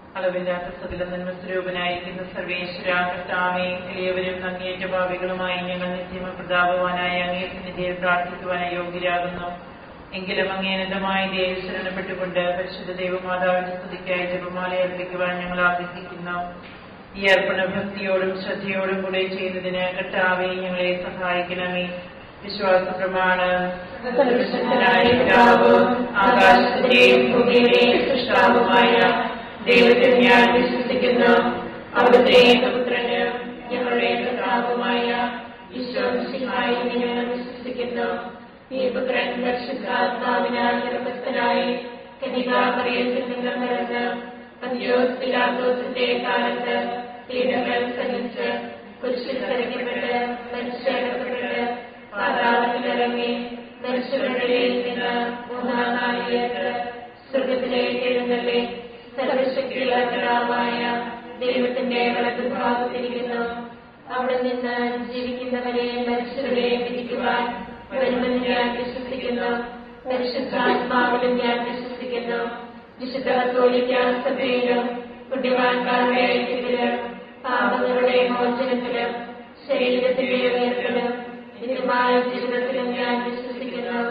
അളവില്ലാത്ത സകല നന്മ സ്വരൂപനായിരിക്കുന്ന സർവേശ്വര കർത്താവെ എളിയവരും നന്ദിയേറ്റ ഭാവികളുമായി ഞങ്ങൾ നിത്യമ പ്രതാപവാനായ അങ്ങേ സന്നിധിയിൽ പ്രാർത്ഥിക്കുവാൻ യോഗ്യരാകുന്നു എങ്കിലും അങ്ങേനതമായ ദേവശരണപ്പെട്ടുകൊണ്ട് പരിശുദ്ധ ദൈവമാതാവിന്റെ സ്തുതിക്കായി ജപമാല അർപ്പിക്കുവാൻ ഞങ്ങൾ ആഗ്രഹിക്കുന്നു ഈ അർപ്പണ ഭക്തിയോടും ശ്രദ്ധയോടും കൂടെ ചെയ്യുന്നതിന് കർത്താവെ ഞങ്ങളെ സഹായിക്കണമേ വിശ്വാസ പ്രമാണം സർവശക്തനായ പിതാവ് ആകാശത്തിന്റെയും ഭൂമിയുടെയും സൃഷ്ടാവുമായ ദൈവത്തിൽ ഞാൻ വിശ്വസിക്കുന്നു അവിടുത്തെ പുത്രന് ഞങ്ങളുടെ കർത്താവുമായ വിശ്വാസിയായി ഞങ്ങൾ വിശ്വസിക്കുന്നു ഈ പുത്രൻ പരിശുദ്ധാത്മാവിനാൽ ഗർഭസ്ഥനായി കനികാമറിയത്തിൽ നിന്ന് പിറന്ന് പന്തിയോസ് പിലാത്തോസിന്റെ കാലത്ത് പീഡകൾ സഹിച്ച് കുരിശിൽ തരയ്ക്കപ്പെട്ട് മനുഷ്യടക്കപ്പെട്ട് പാതാളത്തിലിറങ്ങി മനുഷ്യരുടെ ഇടയിൽ നിന്ന് മൂന്നാം നാളിലേക്ക് സ്വർഗത്തിലേക്ക് എഴുന്നള്ളി സർവശക്തിയുള്ള പിതാവായ ദൈവത്തിന്റെ വലതുഭാഗത്തിരിക്കുന്നു അവിടെ നിന്ന് ജീവിക്കുന്നവരെ മനുഷ്യരുടെ വിധിക്കുവാൻ വരുമെന്ന് ഞാൻ വിശ്വസിക്കുന്നു പരിശുദ്ധാത്മാവിലും ഞാൻ വിശ്വസിക്കുന്നു വിശുദ്ധ കത്തോലിക്ക സഭയിലും കുട്ടിവാൻകാരുടെ ഐക്യത്തിലും പാപങ്ങളുടെ മോചനത്തിലും ശരീരത്തിലെ ഉയർത്തലും നിത്യമായ ജീവിതത്തിലും ഞാൻ വിശ്വസിക്കുന്നു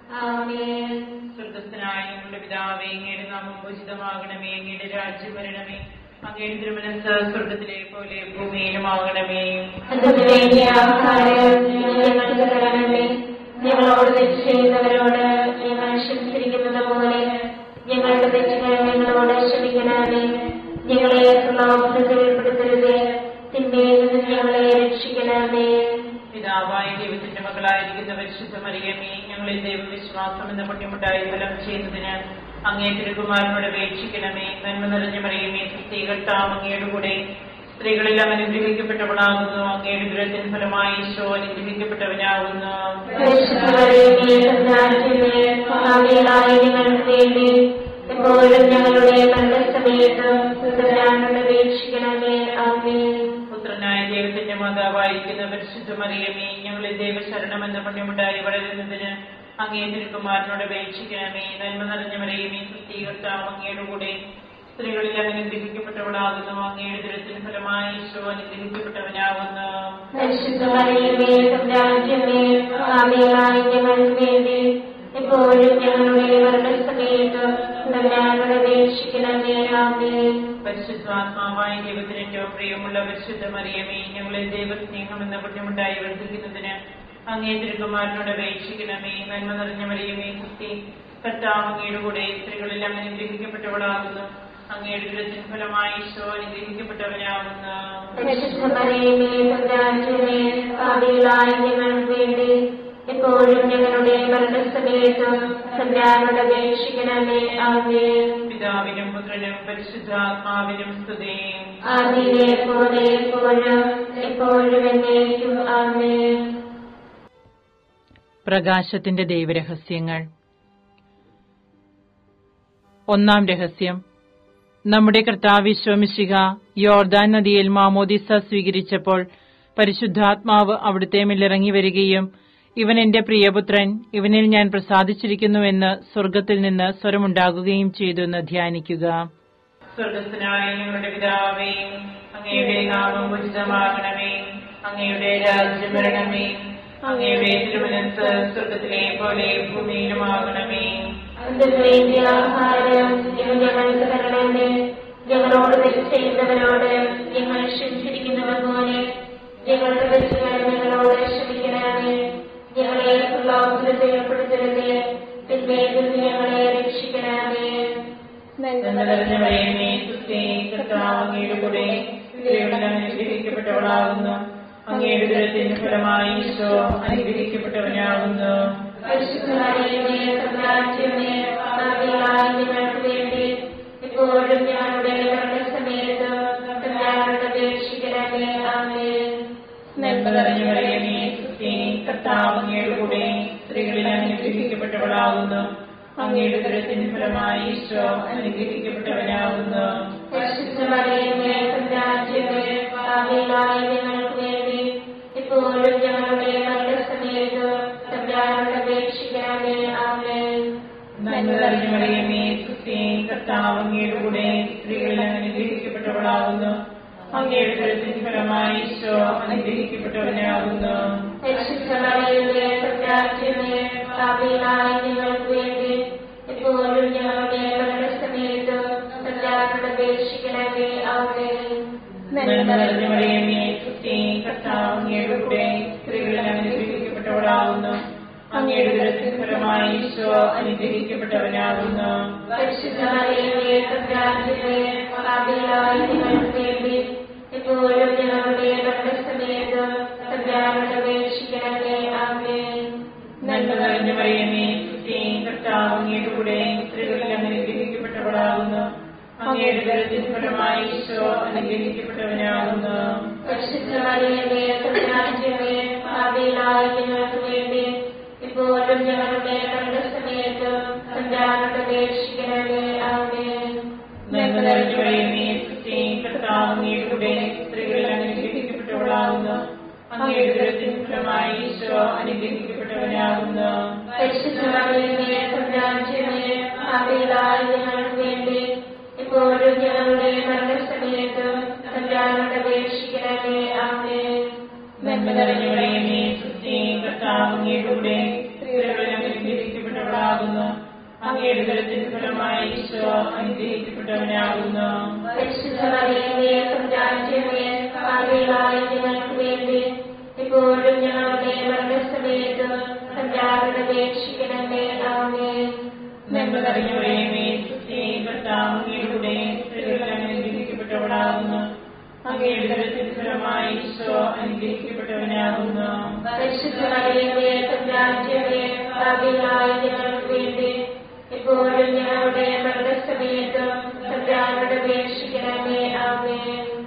ആമേൻ സ്വർഗസ്ഥനായ ഞങ്ങളുടെ പിതാവേ അങ്ങയുടെ നാമം പൂജിതമാകണമേ അങ്ങയുടെ രാജ്യം വരണമേ അങ്ങയുടെ തിരുമനസ് സ്വർഗത്തിലെ പോലെ ഭൂമിയിലുമാകണമേ അതിനു വേണ്ടി ആഹാരം ഞങ്ങൾക്ക് തരണമേ ഞങ്ങളോട് തെറ്റ് ചെയ്യുന്നവരോട് ഞങ്ങൾ ക്ഷമിച്ചിരിക്കുന്നത് പോലെ ഞങ്ങളുടെ തെറ്റുകൾ ഞങ്ങളോട് ക്ഷമിക്കണമേ ഞങ്ങളെ പ്രലോഭനത്തിൽ ഉൾപ്പെടുത്തരുതേ തിന്മയിൽ നിന്ന് ഞങ്ങളെ രക്ഷിക്കണമേ പിതാവായ ദൈവത്തിന്റെ മകളായിരിക്കുന്ന പരിശുദ്ധ മറിയമേ ഞങ്ങളിൽ ദൈവവിശ്വാസം എന്ന പുണ്യമുണ്ടായി ഫലം ചെയ്യുന്നതിന് അങ്ങേ തിരുകുമാരനോട് അപേക്ഷിക്കണമേ നന്മ നിറഞ്ഞ മറിയമേ സ്ത്രീകർത്താം അങ്ങയുടെ കൂടെ സ്ത്രീകളെല്ലാം അനുഗ്രഹിക്കപ്പെട്ടവളാകുന്നു അങ്ങയുടെ ദുരത്തിന് ഫലമായി ഈശോ അനുഗ്രഹിക്കപ്പെട്ടവനാകുന്നു പരിശുദ്ധമറിയമേ, കർത്താവിന്റെ ഭാവികളായ ഞങ്ങൾക്ക് വേണ്ടി എപ്പോഴും ഞങ്ങളുടെ മരണസമയത്ത് സുതരാനോട് അപേക്ഷിക്കണമേ ആമേൻ പുത്രനായ ദൈവത്തിന്റെ മാതാവായിരിക്കുന്ന പരിശുദ്ധ മറിയമേ ഞങ്ങളിൽ ദൈവശരണം എന്ന പുണ്യമുണ്ടായി വളരുന്നതിന് അങ്ങേ തിരുക്കുമാരനോട് അപേക്ഷിക്കണമേ നന്മ നിറഞ്ഞ മറിയമേ സ്ത്രീകർത്താം അങ്ങയുടെ കൂടെ സ്ത്രീകളിൽ അനുഗ്രഹിക്കപ്പെട്ടവളാകുന്നു അങ്ങയുടെ ദുരത്തിന് ഫലമായി ഈശോ അനുഗ്രഹിക്കപ്പെട്ടവനാകുന്നു പരിശുദ്ധമറിയമേ കർത്താവിന്റെ ഭാവികളായ ഞങ്ങൾക്ക് വേണ്ടി എപ്പോഴും ഞങ്ങളുടെ മരണസമയത്ത് സുതരാനോട് അപേക്ഷിക്കണമേ ആമേൻ പരിശുദ്ധാത്മാവായ ദൈവത്തിന് ഏറ്റവും പ്രിയമുള്ള പരിശുദ്ധ മറിയമേ ഞങ്ങളിൽ ദൈവസ്നേഹം എന്ന പുണ്യമുണ്ടായി വർദ്ധിക്കുന്നതിന് അങ്ങേ തിരുക്കുമാരനോട് അപേക്ഷിക്കണമേ നന്മ നിറഞ്ഞ മറിയമേ കുട്ടി കർത്താവ് അങ്ങയുടെ കൂടെ സ്ത്രീകളെല്ലാം അനുഗ്രഹിക്കപ്പെട്ടവളാകുന്നു അങ്ങയുടെ ദുരത്തിന് ഫലമായി ഈശോ അനുഗ്രഹിക്കപ്പെട്ടവനാകുന്നു പരിശുദ്ധമറിയമേ കർത്താവിന്റെ ഭാവികളായ ഞങ്ങൾക്ക് വേണ്ടി എപ്പോഴും ഞങ്ങളുടെ മരണസമയത്ത് സുതരാനോട് അപേക്ഷിക്കണമേ ആമേൻ പിതാവിനും പുത്രനും പരിശുദ്ധാത്മാവിനും സ്തുതിയും ആദിയിലെ പോലെ എപ്പോഴും എപ്പോഴും എന്നേക്കും ആമേൻ പ്രകാശത്തിന്റെ ദൈവരഹസ്യങ്ങൾ ഒന്നാം രഹസ്യം നമ്മുടെ കർത്താവ് വിശ്വമിശിക യോർദാൻ നദിയിൽ മാമോദിസ സ്വീകരിച്ചപ്പോൾ പരിശുദ്ധാത്മാവ് അവിടുത്തെ മേലിറങ്ങി വരികയും ഇവൻ എന്റെ പ്രിയപുത്രൻ ഇവനിൽ ഞാൻ പ്രസാദിച്ചിരിക്കുന്നുവെന്ന് സ്വർഗത്തിൽ നിന്ന് സ്വരമുണ്ടാകുകയും ചെയ്തു എന്ന് ധ്യാനിക്കുക സ്വർഗസ്ഥനായ ഞങ്ങളുടെ പിതാവേ അങ്ങയുടെ നാമം ഉചിതമാകണമേ അങ്ങയുടെ രാജ്യം വരണമേ അങ്ങയുടെ തിരുമനസ് സ്വർഗത്തിലെ പോലെ ഭൂമിയിലുമാകണമേ അതിനു വേണ്ടി ആഹാരം ഇവ ഞങ്ങൾക്ക് തരണമേ ഞങ്ങളോട് തെറ്റ് ചെയ്യുന്നവരോട് ഞങ്ങൾ ക്ഷമിച്ചിരിക്കുന്നത് പോലെ ഞങ്ങളുടെ തെറ്റുകൾ ഞങ്ങളോട് ക്ഷമിക്കണമേ ഞങ്ങളെ പ്രലോഭനത്തിൽ ഉൾപ്പെടുത്തരുതേ തിന്മയിൽ നിന്ന് ഞങ്ങളെ രക്ഷിക്കണമേ നന്മ നിറഞ്ഞ മറിയമേ, ക്രിസ്തേ, കർത്താവ് അങ്ങയുടെ കൂടെ സ്ത്രീകളിൽ അനുഗ്രഹിക്കപ്പെട്ടവളാകുന്നു അങ്ങയുടെ ദുരത്തിന് ഫലമായി ഈശോ അനുഗ്രഹിക്കപ്പെട്ടവനാകുന്നു പരിശുദ്ധമറിയമേ, കർത്താവിന്റെ പാപികളായ ഞങ്ങൾക്ക് വേണ്ടി ഇപ്പോഴും ഞങ്ങളുടെ മരണസമയത്ത് കർത്താവിനോട് അപേക്ഷിക്കണമേ ആമേൻ നന്മ നിറഞ്ഞ മറിയമേ, ക്രിസ്തേ, കർത്താവ് അങ്ങയുടെ കൂടെ സ്ത്രീകളിൽ അനുഗ്രഹിക്കപ്പെട്ടവളാകുന്നു അങ്ങയുടെ ദുരത്തിന് ഫലമായി ഈശോ അനുഗ്രഹിക്കപ്പെട്ടവനാകുന്നു പരിശുദ്ധമറിയമേ, കർത്താവിന്റെ പാപികളായ ഞങ്ങൾക്ക് വേണ്ടി ഇപ്പോഴും ഞങ്ങളുടെ മരണസമയത്ത് കർത്താവിനോട് അപേക്ഷിക്കണമേ ആമേൻ നന്മ നിറഞ്ഞ മറിയമേ, ക്രിസ്തേ, കർത്താവ് അങ്ങയുടെ കൂടെ സ്ത്രീകളിൽ അങ്ങ് അനുഗ്രഹിക്കപ്പെട്ടവളാകുന്നു അങ്ങയുടെ ദുരിതത്തിന് ഫലമായി ഈശോ അനുഗ്രഹിക്കപ്പെട്ടവനാകുന്നു പരിശുദ്ധമറിയമേ സത്യാജ്യമേ പാപികളായ ഞങ്ങൾക്ക് വേണ്ടി ഇപ്പോഴും ഞങ്ങളുടെ മരണസമയത്ത് സത്യാഗ്രത അപേക്ഷിക്കണമേ ആമേ നന്മ നിറഞ്ഞ മറിയമേ സ്തുതി കർത്താവ് അങ്ങയുടെ കൂടെ സ്ത്രീകളിൽ അങ്ങ് അനുഗ്രഹിക്കപ്പെട്ടവളാകുന്നു അങ്ങയുടെ ദുരിതത്തിന് ഫലമായി ഈശോ അനുഗ്രഹിക്കപ്പെട്ടവനാകുന്നു പരിശുദ്ധമറിയമേ സത്യാജ്യമേ പാപികളായ ഞങ്ങൾക്ക് വേണ്ടി ഇപ്പോഴും ഞങ്ങളുടെ മരണസമയത്ത് സത്യാഗ്രത അപേക്ഷിക്കണമേ ആമേ നന്മ നിറഞ്ഞ മറിയമേ സ്തുതി കർത്താവ് അങ്ങയുടെ കൂടെ സ്ത്രീകളിൽ അങ്ങ് അനുഗ്രഹിക്കപ്പെട്ടവളാകുന്നു അങ്ങയുടെ ദുരിതത്തിന് ഫലമായി ഈശോ അനുഗ്രഹിക്കപ്പെട്ടവനാകുന്നു പരിശുദ്ധമറിയമേ സത്യാജ്യമേ പാപികളായ ഞങ്ങൾക്ക് വേണ്ടി ഇപ്പോഴും ഞങ്ങളുടെ മരണസമയത്ത് സത്യാഗ്രത അപേക്ഷിക്കണമേ ആമേ നന്മ നിറഞ്ഞ മറിയമേ സ്തുതി കർത്താവ് അങ്ങയുടെ കൂടെ സ്ത്രീകളിൽ അങ്ങ് അനുഗ്രഹിക്കപ്പെട്ടവളാകുന്നു അങ്ങയുടെ ദുരിതത്തിന് ഫലമായി ഈശോ അനുഗ്രഹിക്കപ്പെട്ടവനാകുന്നു പരിശുദ്ധമറിയമേ സത്യാജ്യമേ പാപികളായ ഞങ്ങൾക്ക് വേണ്ടി ഇപ്പോഴും ഞങ്ങളുടെ മരണസമയത്ത് സത്യാഗ്രത അപേക്ഷിക്കണമേ ആമേ നന്മ നിറഞ്ഞ മറിയമേ സ്തുതി കർത്താവ് അങ്ങയുടെ കൂടെ സ്ത്രീകളിൽ അങ്ങ് അനുഗ്രഹിക്കപ്പെട്ടവളാകുന്നു അങ്ങയുടെ ദുരിതത്തിന് ഫലമായി ഈശോ അനുഗ്രഹിക്കപ്പെട്ടവനാകുന്നു പരിശുദ്ധമറിയമേ സത്യാജ്യമേ പാപികളായ ഞങ്ങൾക്ക് വേണ്ടി ഇപ്പോഴും ഞങ്ങളുടെ മരണസമയത്ത് സത്യാഗ്രത അപേക്ഷിക്കണമേ ആമേ നന്മ നിറഞ്ഞ മറിയമേ സ്തുതി കർത്താവ് അങ്ങയുടെ കൂടെ സ്ത്രീകളിൽ അങ്ങ് അനുഗ്രഹിക്കപ്പെട്ടവളാകുന്നു അങ്ങയുടെ ദുരിതത്തിന് ഫലമായി ഈശോ അനുഗ്രഹിക്കപ്പെട്ടവനാകുന്നു പരിശുദ്ധമറിയമേ സത്യാജ്യമേ പാപികളായ ഞങ്ങൾക്ക് വേണ്ടി ഇപ്പോഴും ഞങ്ങളുടെ മരണസമയത്ത് സത്യാഗ്രത അപേക്ഷിക്കണമേ ആമേ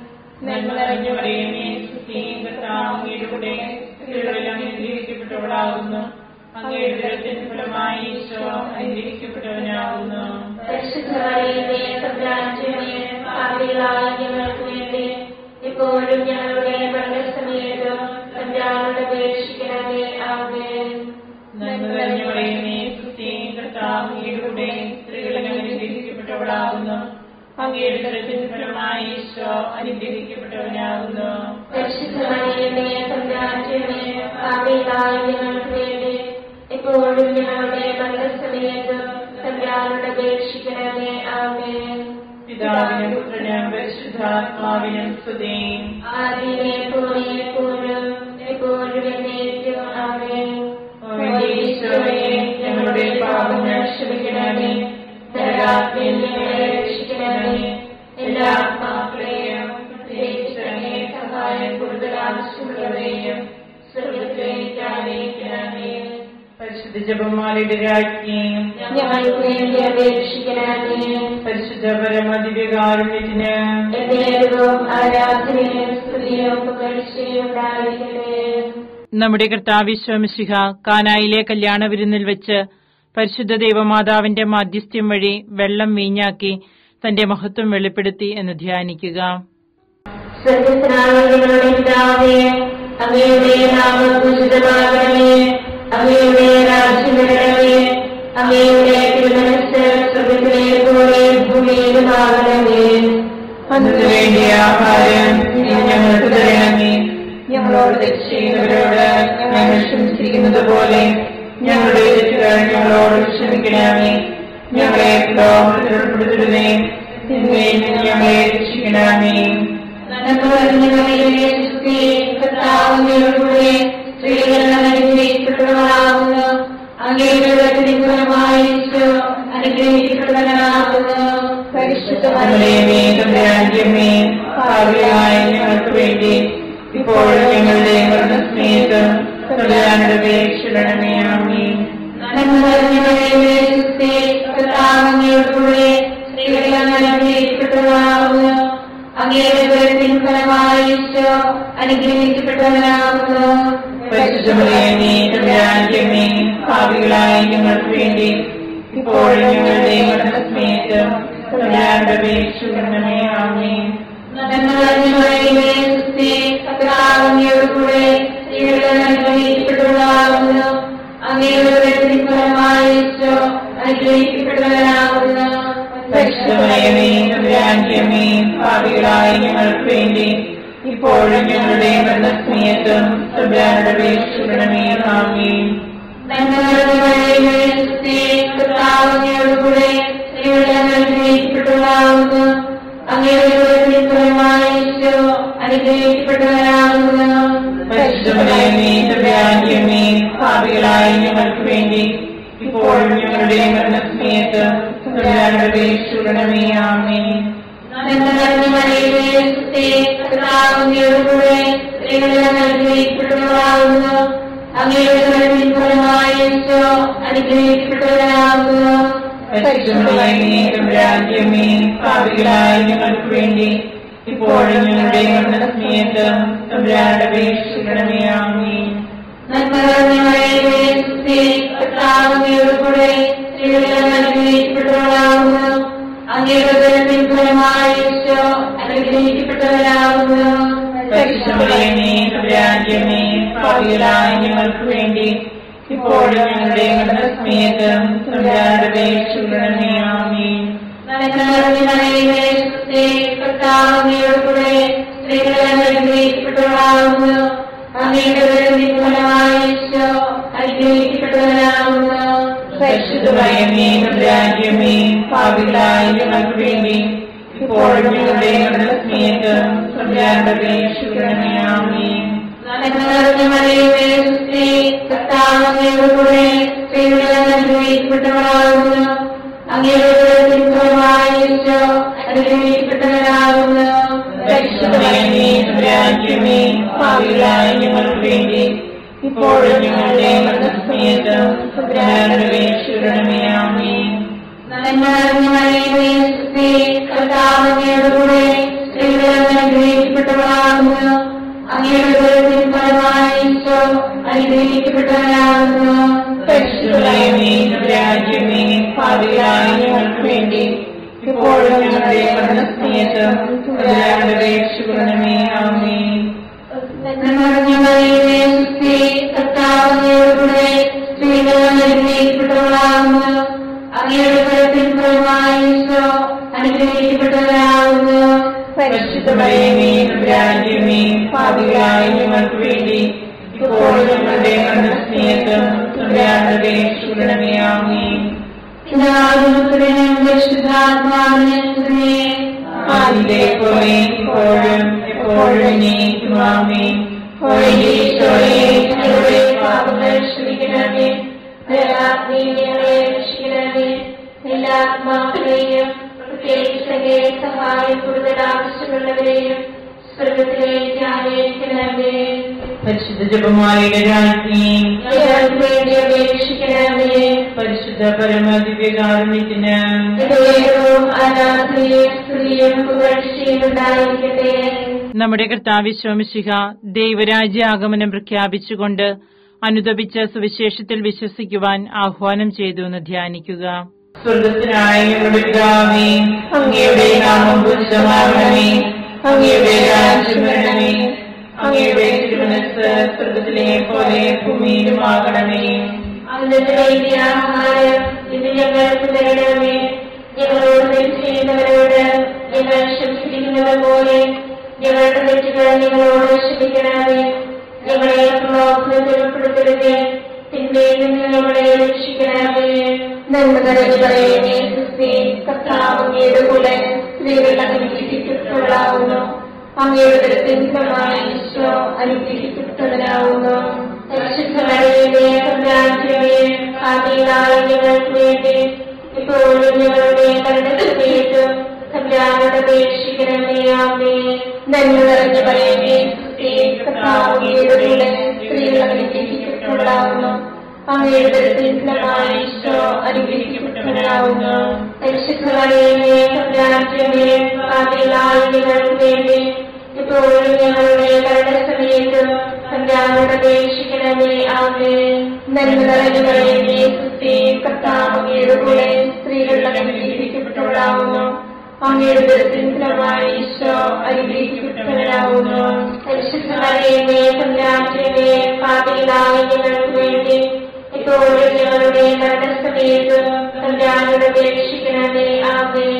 നന്മ നിറഞ്ഞ മറിയമേ സ്തുതി കർത്താവ് അങ്ങയുടെ കൂടെ സ്ത്രീകളിൽ അങ്ങ് അനുഗ്രഹിക്കപ്പെട്ടവളാകുന്നു അങ്ങയുടെ ദുരിതത്തിന് ഫലമായി ഈശോ അനുഗ്രഹിക്കപ്പെട്ടവനാകുന്നു പരിശുദ്ധമറിയമേ സത്യാജ്യമേ പാപികളായ ഞങ്ങൾക്ക് വേണ്ടി ഇപ്പോഴും ഞങ്ങളുടെ മരണസമയത്ത് സത്യാഗ്രത അപേക്ഷിക്കണമേ ആമേ നന്മ നിറഞ്ഞ മറിയമേ സ്തുതി കർത്താവ് അങ്ങയുടെ കൂടെ സ്ത്രീകളിൽ അങ്ങ് അനുഗ്രഹിക്കപ്പെട്ടവളാകുന്നു അങ്ങയുടെ ദുരിതത്തിന് ഫലമായി ഈശോ അനുഗ്രഹിക്കപ്പെട്ടവനാകുന്നു പരിശുദ്ധമറിയമേ സത്യാജ്യമേ പാപികളായ ഞങ്ങൾക്ക് വേണ്ടി ഇപ്പോഴും ഞങ്ങളുടെ മരണസമയത്ത് സത്യാഗ്രത അപേക്ഷിക്കണമേ ആമേ പിതാവിനും പുത്രനും പരിശുദ്ധാത്മാവിനും സ്തുതി ആദിയിലെ പോലെ എപ്പോഴും എപ്പോഴും എന്നേക്കും ആമേ ഓ എന്റെ ഈശോയെ ഞങ്ങളുടെ പാപങ്ങൾ ക്ഷമിക്കണമേ നരകാത്മയിൽ ഞങ്ങളെ രക്ഷിക്കണമേ എല്ലാ ആത്മാക്കളെയും പ്രത്യേകിച്ച് അങ്ങേ സഹായം കൂടുതൽ ആവശ്യമുള്ളവരെയും സ്വർഗത്തിലേക്ക് ആനയിക്കണമേ പരിശുദ്ധ ജപമാലയുടെ രാജ്ഞിയും ഞങ്ങൾക്ക് വേണ്ടി അപേക്ഷിക്കണമേ പരിശുദ്ധ പരമദിവ്യകാരുണ്യത്തിന് എന്നേരവും ആരാധനയും സ്തുതിയും പുകഴ്ചയും ഉണ്ടായിരിക്കട്ടെ നമ്മുടെ കർത്താവിശ്വമിശിഹ കാനായിലെ കല്യാണ വിരുന്നിൽ വെച്ച് പരിശുദ്ധ ദൈവമാതാവിന്റെ മാധ്യസ്ഥ്യം വഴി വെള്ളം വീഞ്ഞാക്കി തന്റെ മഹത്വം വെളിപ്പെടുത്തി എന്ന് ധ്യാനിക്കുക സ്വർഗസ്നായ ഞങ്ങളുടെ പിതാവേ അങ്ങയുടെ നാമം പൂജിതമാകണമേ അങ്ങയുടെ രാജ്യം വരണമേ അങ്ങയുടെ തിരുമനസ് സ്വർഗത്തിലെ പോലെ ഭൂമിയിലുമാകണമേ അതിനു വേണ്ടിയ ആഹാരം ഇനി ഞങ്ങൾക്ക് തരണമേ ഞങ്ങളോട് തെറ്റ് ചെയ്യുന്നവരോട് ഞങ്ങൾ ക്ഷമിച്ചിരിക്കുന്നത് പോലെ ഞങ്ങളുടെ തെറ്റുകൾ ഞങ്ങളോട് ക്ഷമിക്കണമേ ഞങ്ങളെ ലോകത്തിൽ ഉൾപ്പെടുത്തരുതേ തിന്മയിൽ നിന്ന് ഞങ്ങളെ രക്ഷിക്കണമേ കർത്താവിനോടുകൂടെ സ്ത്രീകൾ അനുഗ്രഹിക്കപ്പെടുന്നതാകുന്നു അങ്ങയുടെ തിരുമലമായി അനുഗ്രഹിക്കപ്പെടുന്നതാകുന്നു നമ്മുടെ മേഘമേ ഭാവിയായ ഞങ്ങൾക്ക് വേണ്ടി ഇപ്പോഴും ഞങ്ങളുടെ മരണസ്നേഹം കല്യാണയുടെ അപേക്ഷിക്കണമേ ആമേ കർത്താവിനോടുകൂടെ സ്ത്രീകൾ അനുഗ്രഹിക്കപ്പെടുന്നതാകുന്നു അങ്ങയുടെ ഫലമായി അനുഗ്രഹിക്കപ്പെട്ടവനാകുന്നു പരിശുദ്ധമേ കല്യാണമേ ഭാവികളായ ഞങ്ങൾക്ക് വേണ്ടി ഇപ്പോഴും ഞങ്ങളുടെ മരണസ്നേഹം കല്യാണയുടെ അപേക്ഷിക്കണമേ ആമേ കർത്താവിനോടുകൂടെ സ്ത്രീകൾ അനുഗ്രഹിക്കപ്പെട്ടവനാകുന്നു അങ്ങയുടെ ഫലമായി അനുഗ്രഹിക്കപ്പെട്ടവനാകുന്നു പരിശുദ്ധമേ തമ്പുരാന്റെമേ ഭാവികളായ ഞങ്ങൾക്ക് വേണ്ടി ഇപ്പോഴും ഞങ്ങളുടെ മരണസമയത്തും തമ്പുരാനുടെ വേശ്വരണമേ ആമേ കർത്താവിനോടുകൂടെ അനുഗ്രഹിക്കപ്പെട്ടവരാകുന്നു അങ്ങയുടെ ഫലമായി അനുഗ്രഹിക്കപ്പെട്ടവരാകുന്നു പരിശുദ്ധമേ തമ്പുരാന്റെമേ ഭാവികളായ ഞങ്ങൾക്ക് വേണ്ടി ഇപ്പോഴും ഞങ്ങളുടെ മരണസമയത്ത് തമ്പുരാനുടെ വേശ്വരണമേ ആമേ കർത്താവിനോടുകൂടെ അനുഗ്രഹിക്കപ്പെട്ടവരാകുന്നു അങ്ങയുടെ ഫലമായി അനുഗ്രഹിക്കപ്പെട്ടവരാകുന്നു പരിശുദ്ധമേ തമ്പുരാന്റെമേ ഭാവികളായ ഞങ്ങൾക്ക് വേണ്ടി ഇപ്പോഴും ഞങ്ങളുടെ മരണസമയത്ത് തമ്പുരാനുടെ വേശ്വരണമേ ആമേ കർത്താവിനോടുകൂടെ അനുഗ്രഹിക്കപ്പെട്ടവരാകുന്നു അങ്ങയുടെ ഫലമായി അനുഗ്രഹിക്കപ്പെട്ടവരാകുന്നു പരിശുദ്ധമേ തമ്പുരാന്റെമേ ഭാവികളായ ഞങ്ങൾക്ക് വേണ്ടി ഇപ്പോഴും ഞങ്ങളുടെ മരണസമയത്ത് തമ്പുരാനുടെ വേശ്വരണമേ ആമേ കർത്താവിനോടുകൂടെ അനുഗ്രഹിക്കപ്പെട്ടവരാകുന്നു അങ്ങയുടെ ഫലമായി അനുഗ്രഹിക്കപ്പെട്ടവരാകുന്നു പരിശുദ്ധമേ തമ്പുരാന്റെമേ ഭാവികളായ ഞങ്ങൾക്ക് വേണ്ടി ഇപ്പോഴും ഞങ്ങളുടെ മരണസമയത്ത് തമ്പുരാനുടെ വേശ്വരണമേ ആമേ കർത്താവിനോടുകൂടെ അനുഗ്രഹിക്കപ്പെട്ടവരാകുന്നു അങ്ങയുടെ ഫലമായി അനുഗ്രഹിക്കപ്പെട്ടവരാകുന്നു പരിശുദ്ധമേ തമ്പുരാന്റെമേ ഭാവികളായ ഞങ്ങൾക്ക് വേണ്ടി ഇപ്പോഴും ഞങ്ങളുടെ മരണസമയത്ത് തമ്പുരാനുടെ വേശ്വരണമേ ആമേ കർത്താവിനോടുകൂടെ അനുഗ്രഹിക്കപ്പെട്ടവരാകുന്നു അങ്ങയുടെ ഫലമായി അനുഗ്രഹിക്കപ്പെട്ടവരാകുന്നു പരിശുദ്ധമേ തമ്പുരാന്റെമേ ഭാവികളായ ഞങ്ങൾക്ക് വേണ്ടി ഇപ്പോഴും ഞങ്ങളുടെ മരണസമയത്ത് തമ്പുരാനുടെ വേശ്വരണമേ ആമേ കർത്താവിനോടുകൂടെ അനുഗ്രഹിക്കപ്പെട്ടവരാകുന്നു അങ്ങയുടെ ഫലമായി അനുഗ്രഹിക്കപ്പെട്ടവരാകുന്നു പരിശുദ്ധമേ തമ്പുരാന്റെമേ ഭാവികളായ ഞങ്ങൾക്ക് വേണ്ടി ഇപ്പോഴും ഞങ്ങളുടെ മരണസമയത്ത് തമ്പുരാനുടെ വേശ്വരണമേ ആമേ അതിന്റെ പോലെ ഇപ്പോഴും എപ്പോഴും നീക്കും ആമേ ഈശോയെ ഞങ്ങളുടെ പാപങ്ങൾ ക്ഷമിക്കണമേ എല്ലാ ആത്മാക്കളെയും പ്രത്യേകിച്ച് സഹായം കൂടുതൽ ആവശ്യമുള്ളവരെയും സ്വർഗത്തിലേക്ക് ആനയിക്കണമേ പരിശുദ്ധ ജപമാലയുടെ രാജ്ഞി ഞങ്ങൾക്ക് വേണ്ടി അപേക്ഷിക്കണമേ പരിശുദ്ധ പരമദിവ്യകാരുണ്യത്തിന് ദൈവവും അനാഥയും സ്ത്രീയും പുകഴ്ചയുണ്ടായിരിക്കട്ടെ നമ്മുടെ കർത്താവിശ്വമിശിഹ ദൈവരാജ്യ ആഗമനം പ്രഖ്യാപിച്ചുകൊണ്ട് അനുദപിച്ച സുവിശേഷത്തിൽ വിശ്വസിക്കുവാൻ ആഹ്വാനം ചെയ്തു എന്ന് ധ്യാനിക്കുക സ്വർഗത്തിനായ ഞങ്ങളുടെ പിതാവേ അങ്ങയുടെ നാമം പൂജിതമാകണമേ അങ്ങയുടെ രാജ്യം വരണമേ അങ്ങയുടെ തിരുമനസ് സ്വർഗത്തിലെ പോലെ ഭൂമിയിലുമാകണമേ അന്നത്തെ ആഹാരം ഇത് ഞങ്ങൾക്ക് തരണമേ ഞങ്ങളോട് തെറ്റ് ചെയ്യുന്നവരോട് ഞങ്ങൾ ക്ഷമിച്ചിരിക്കുന്നത് പോലെ ഞങ്ങളുടെ തെറ്റുകൾ ഞങ്ങളോട് ക്ഷമിക്കണമേ ഞങ്ങളെ പ്രലോഭനത്തിൽ ഉൾപ്പെടുത്തരുത് തിന്മയിൽ നിന്ന് ഞങ്ങളെ രക്ഷിക്കണമേ നന്മ നിറഞ്ഞു പറയുന്നേ ക്രിസ്തി കർത്താവ് അങ്ങയുടെ കൂടെ സ്ത്രീകൾ അനുഗ്രഹിക്കപ്പെട്ടവളാവുന്നു അങ്ങയുടെ ദൃഢമായി ഈശോ അനുഗ്രഹിക്കപ്പെട്ടവരാവുന്നു പരിശുദ്ധമറിയമേ കർത്താവിനെ ആദിയായ ഞങ്ങൾക്ക് വേണ്ടി ഇപ്പോഴും ഞങ്ങളുടെ കരുണസമയത്ത് കർത്താവിനോട് അപേക്ഷിക്കണമേ ആമേ നന്മ നിറഞ്ഞു പറയുന്നേ ക്രിസ്തി കർത്താവ് അങ്ങയുടെ കൂടെ സ്ത്രീകൾ അനുഗ്രഹിക്കപ്പെട്ടവളാവുന്നു അങ്ങയുടെ ദൃഢമായി ഈശോ അനുഗ്രഹിക്കപ്പെട്ടവരാവുന്നു പരിശുദ്ധമറിയമേ കർത്താവിനെ ആദിയായ ഞങ്ങൾക്ക് വേണ്ടി ഇപ്പോഴും ഞങ്ങളുടെ കരുണസമയത്ത് കർത്താവിനോട് അപേക്ഷിക്കണമേ ആമേ നന്മ നിറഞ്ഞു പറയുന്നേ ക്രിസ്തി കർത്താവ് അങ്ങയുടെ കൂടെ സ്ത്രീകൾ അനുഗ്രഹിക്കപ്പെട്ടവളാവുന്നു അങ്ങയുടെ ദൃഢമായി ഈശോ അനുഗ്രഹിക്കപ്പെട്ടവരാവുന്നു പരിശുദ്ധമറിയമേ കർത്താവിനെ പാപികളായ ഞങ്ങൾക്ക് വേണ്ടി ഇപ്പോഴും ഞങ്ങളുടെ മരണസമയത്ത് കല്യാണോട് അപേക്ഷിക്കണമേ ആമേ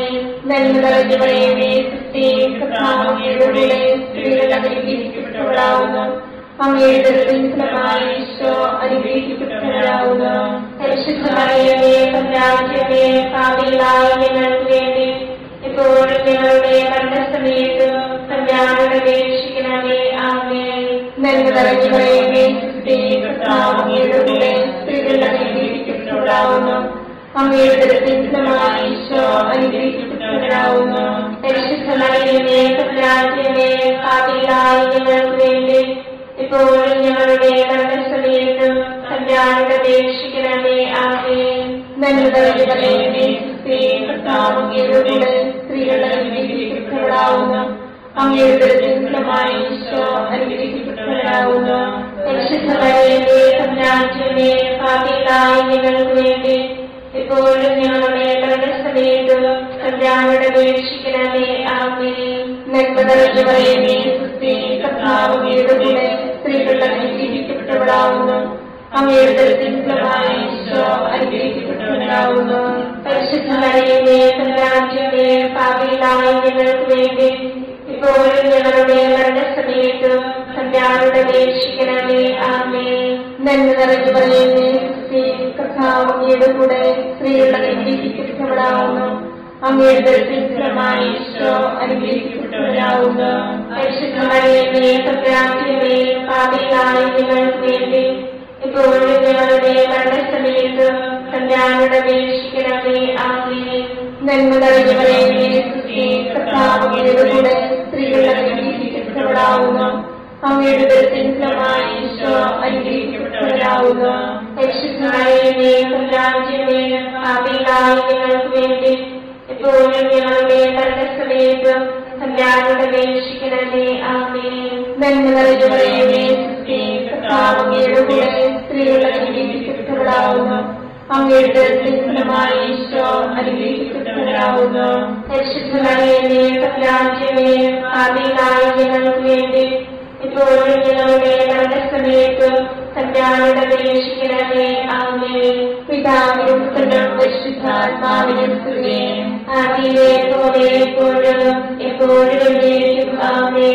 നന്മ നിറഞ്ഞ മറിയമേ സുസ്ഥി കർത്താവയുടെ കൂടെ സ്ത്രീകൾ അനുഗ്രഹിക്കപ്പെട്ടവളാവുന്നു അങ്ങയുടെ ഫലമായി ഈശോ അനുഗ്രഹിക്കപ്പെട്ടവരാവുന്നു പരിശുദ്ധ മറിയമേ കന്യാജ്യമേ പാപികളായ ഞങ്ങൾക്ക് വേണ്ടി ഇപ്പോഴും ഞങ്ങളുടെ മരണസമയത്ത് കല്യാണം അപേക്ഷിക്കണമേ ആമേ നന്മ നിറഞ്ഞ മറിയമേ സുസ്ഥി കർത്താവയുടെ കൂടെ സ്ത്രീകൾ അനുഗ്രഹിക്കപ്പെട്ടവളാവുന്നു അങ്ങയുടെ ഫലമായി ഈശോ അനുഗ്രഹിക്കപ്പെട്ടവരാവുന്നു പരിശുദ്ധ മറിയമേ കന്യാജ്യമേ പാപികളായ ഞങ്ങൾക്ക് വേണ്ടി ഇപ്പോഴും ഞങ്ങളുടെ മരണസമയത്ത് കല്യാണം അപേക്ഷിക്കണമേ ആമേ നന്മ നിറഞ്ഞ മറിയമേ സുസ്ഥി കർത്താവയുടെ കൂടെ സ്ത്രീകൾ അനുഗ്രഹിക്കപ്പെട്ടവളാവുന്നു അങ്ങയുടെ ഫലമായി ഈശോ അനുഗ്രഹിക്കപ്പെട്ടവരാവുന്നു പരിശുദ്ധ മറിയമേ കന്യാജ്യമേ പാപികളായ ഞങ്ങൾക്ക് വേണ്ടി ഇപ്പോഴും ഞങ്ങളുടെ മരണസമയത്ത് കല്യാണം അപേക്ഷിക്കണമേ ആമേ നന്മ നിറഞ്ഞ മറിയമേ സുസ്ഥി കർത്താവയുടെ കൂടെ സ്ത്രീകൾ അനുഗ്രഹിക്കപ്പെട്ടവളാവുന്നു അങ്ങയുടെ ഫലമായി ഈശോ അനുഗ്രഹിക്കപ്പെട്ടവരാവുന്നു പരിശുദ്ധ മറിയമേ കന്യാജ്യമേ പാപികളായ ഞങ്ങൾക്ക് വേണ്ടി ഇപ്പോഴും ഞങ്ങളുടെ മരണസമയത്ത് കല്യാണം അപേക്ഷിക്കണമേ ആമേ നന്മ നിറഞ്ഞ മറിയമേ സുസ്ഥി കർത്താവയുടെ കൂടെ സ്ത്രീകൾ അനുഗ്രഹിക്കപ്പെട്ടവളാവുന്നു അങ്ങയുടെ ഫലമായി ഈശോ അനുഗ്രഹിക്കപ്പെട്ടവരാവുന്നു പരിശുദ്ധ മറിയമേ കന്യാജ്യമേ പാപികളായ ഞങ്ങൾക്ക് വേണ്ടി ഇപ്പോഴും ഞങ്ങളുടെ മരണസമയത്ത് കല്യാണം അപേക്ഷിക്കണമേ ആമേ നന്മ നിറഞ്ഞ മറിയമേ സുസ്ഥി കർത്താവയുടെ കൂടെ സ്ത്രീകൾ അനുഗ്രഹിക്കപ്പെട്ടവളാവുന്നു അങ്ങയുടെ ഫലമായി ഈശോ അനുഗ്രഹിക്കപ്പെട്ടവരാവുന്നു പരിശുദ്ധ മറിയമേ കന്യാജ്യമേ പാപികളായ ഞങ്ങൾക്ക് വേണ്ടി ഇപ്പോഴും ഞങ്ങളുടെ മരണസമയത്ത് കല്യാണം അപേക്ഷിക്കണമേ ആമേ നന്മ നിറഞ്ഞ മറിയമേ സുസ്ഥി കർത്താവയുടെ കൂടെ സ്ത്രീകൾ അനുഗ്രഹിക്കപ്പെട്ടവളാവുന്നു അങ്ങയുടെ ഫലമായി ഈശോ അനുഗ്രഹിക്കപ്പെട്ടവരാവുന്നു പരിശുദ്ധ മറിയമേ കല്യാണമേ പാപികളായ ഞങ്ങൾക്ക് വേണ്ടി ഇപ്പോഴും ഞങ്ങളുടെ മരണസമയത്ത് കല്യാണം അപേക്ഷിക്കണമേ ആമേ പിതാവിനും പുത്രനും പരിശുദ്ധാത്മാവിനും സ്തുതി ആദിയിലെ പോലെ എപ്പോഴും എപ്പോഴും എന്നേക്കും ആമേ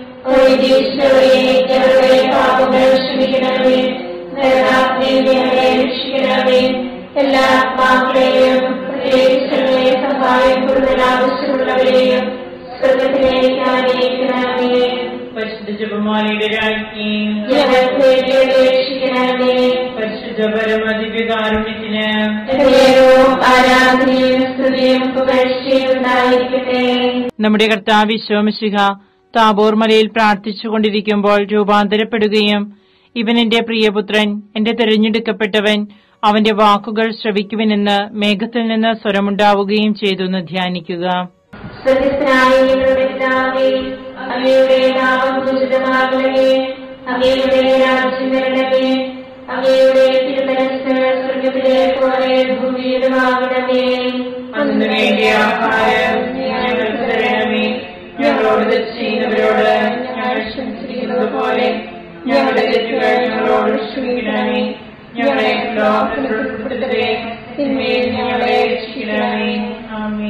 ഈശോയെ ഞങ്ങളുടെ പാപങ്ങൾ ക്ഷമിക്കണമേ നരകാഗ്നിയിൽ ഞങ്ങളെ രക്ഷിക്കണമേ എല്ലാ ആത്മാക്കളെയും പ്രത്യേകിച്ച് ഞങ്ങളെ സഹായം കൂടുതൽ ആവശ്യമുള്ളവരെയും സ്വർഗത്തിലേക്ക് ആനയിക്കണമേ പരിശുദ്ധ ജപമാലയുടെ രാജ്ഞി ഞങ്ങൾക്ക് വേണ്ടി അപേക്ഷിക്കണമേ പരിശുദ്ധ പരമദിവ്യകാരുണ്യത്തിന് ഹൃദയവും ആരാധനയും സ്തുതിയും പുകഴ്ചയും ഉണ്ടായിരിക്കട്ടെ നമ്മുടെ കർത്താവ് വിശ്വമിശിഹ താബോർ മലയിൽ പ്രാർത്ഥിച്ചുകൊണ്ടിരിക്കുമ്പോൾ രൂപാന്തരപ്പെടുകയും ഇവൻ എന്റെ പ്രിയപുത്രൻ എന്റെ തിരഞ്ഞെടുക്കപ്പെട്ടവൻ അവന്റെ വാക്കുകൾ ശ്രവിക്കുവിനെന്ന് മേഘത്തിൽ നിന്ന് സ്വരമുണ്ടാവുകയും ചെയ്തു എന്ന് ധ്യാനിക്കുക സ്വർഗസ്ഥനായ ഞങ്ങളുടെ പിതാവേ അങ്ങയുടെ നാമം പൂജിതമാകണമേ അങ്ങയുടെ രാജ്യം വരണമേ അങ്ങയുടെ തിരുമനസ് സ്വർഗത്തിലെ പോലെ ഭൂമിയിലുമാകണമേ അന്ന് വേണ്ടിയ ആഹാരം ഞങ്ങൾക്ക് തരണമേ ഞങ്ങളോട് തെറ്റ് ചെയ്യുന്നവരോട് ഞങ്ങൾ ക്ഷമിച്ചിരിക്കുന്നത് പോലെ ഞങ്ങളുടെ തെറ്റുകൾ ഞങ്ങളോട് ക്ഷമിക്കണമേ ഞങ്ങളെ ലോകത്തിൽ ഉൾപ്പെടുത്തേ തിന്മയിൽ ഞങ്ങളെ രക്ഷിക്കണമേ ആമേ